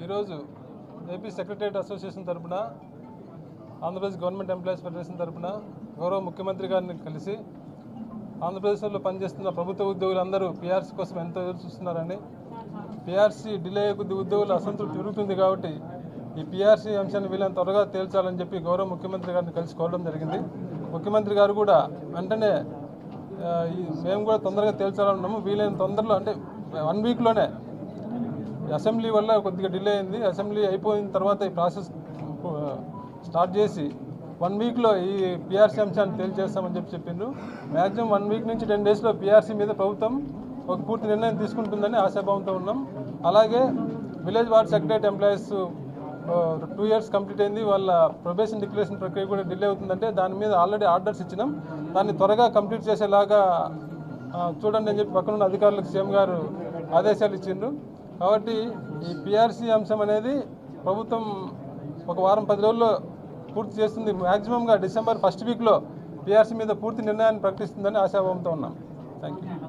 ఈరోజు AP secretariat association తరపున Andhra Pradesh government employees federation తరపున గౌరవ ముఖ్యమంత్రి గారిని కలిసి ఆంధ్రప్రదేశ్లో పనిచేస్తున్న ప్రభుత్వ ఉద్యోగులందరూ పీఆర్సీ కోసం ఎంతో ఎదురు చూస్తున్నారని పీఆర్సీ డిలే అయ్యే కొద్ది ఉద్యోగుల అసంతృప్తి పెరుగుతుంది కాబట్టి ఈ పీఆర్సీ అంశాన్ని వీళ్ళని త్వరగా తేల్చాలని చెప్పి గౌరవ ముఖ్యమంత్రి గారిని కలిసి కోరడం జరిగింది ముఖ్యమంత్రి గారు కూడా వెంటనే ఆ, ఈ మేము కూడా తొందరగా తేల్చాలన్నాము వీలైన తొందరలో అంటే వన్ వీక్లోనే అసెంబ్లీ వల్ల కొద్దిగా డిలే అయింది అసెంబ్లీ అయిపోయిన తర్వాత ఈ ప్రాసెస్ ఆ, స్టార్ట్ చేసి వన్ వీక్లో ఈ పిఆర్సీ అంశాన్ని తేల్చేస్తామని చెప్పి చెప్పిండ్రు మ్యాక్సిమం వన్ వీక్ నుంచి టెన్ డేస్లో పిఆర్సీ మీద ప్రభుత్వం ఒక పూర్తి నిర్ణయం తీసుకుంటుందని ఆశాభావంతో ఉన్నాం అలాగే village ward secretary employees two years complete అయింది వాళ్ళ ప్రొబేషన్ డిక్లరేషన్ ప్రక్రియ కూడా డిలే అవుతుందంటే దాని మీద ఆల్రెడీ ఆర్డర్స్ ఇచ్చినాం దాన్ని త్వరగా కంప్లీట్ చేసేలాగా ఆ, చూడండి అని చెప్పి పక్కనున్న అధికారులకు సీఎం గారు ఆదేశాలు ఇచ్చిండ్రు కాబట్టి ఈ పిఆర్సీ అంశం అనేది ప్రభుత్వం ఒక వారం పది రోజుల్లో పూర్తి చేస్తుంది మ్యాక్సిమంగా డిసెంబర్ ఫస్ట్ వీక్లో పిఆర్సీ మీద పూర్తి నిర్ణయాన్ని ప్రకటిస్తుందని ఆశాభావంతో ఉన్నాం థ్యాంక్ యూ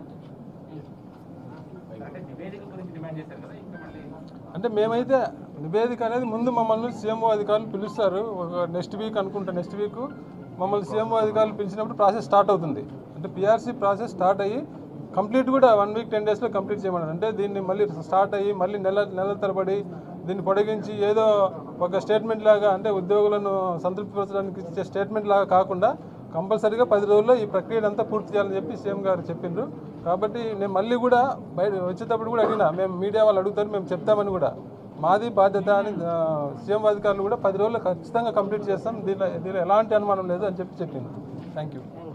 అంటే నివేదిక గురించి డిమాండ్ చేశారు కదా ఇంకా మళ్ళీ అంటే మేమైతే నివేదిక అనేది ముందు మమ్మల్ని సీఎంఓ అధికారులు పిలుస్తారు ఒక నెక్స్ట్ వీక్ అనుకుంటా నెక్స్ట్ వీక్ మమ్మల్ని సీఎంఓ అధికారులు పిలిచినప్పుడు ప్రాసెస్ స్టార్ట్ అవుతుంది అంటే పిఆర్సీ ప్రాసెస్ స్టార్ట్ అయ్యి కంప్లీట్ కూడా వన్ వీక్ టెన్ డేస్లో కంప్లీట్ చేయమన్నారు అంటే దీన్ని మళ్ళీ స్టార్ట్ అయ్యి మళ్ళీ నెల నెలల తరబడి దీన్ని పొడిగించి ఏదో ఒక స్టేట్మెంట్ లాగా అంటే ఉద్యోగులను సంతృప్తిపరచడానికి ఇచ్చే స్టేట్మెంట్ లాగా కాకుండా కంపల్సరీగా పది రోజుల్లో ఈ ప్రక్రియను అంతా పూర్తి చేయాలని చెప్పి సీఎం గారు చెప్పిండ్రు కాబట్టి నేను మళ్ళీ కూడా బయట వచ్చేటప్పుడు కూడా అడిగినా మేము మీడియా వాళ్ళు అడుగుతారు మేము చెప్తామని కూడా మాది బాధ్యత అని ఆ, సీఎం అధికారులు కూడా పది రోజుల్లో ఖచ్చితంగా కంప్లీట్ చేస్తాం దీనిలో దీనిలో ఎలాంటి అనుమానం లేదు అని చెప్పి చెప్పింది థ్యాంక్ యూ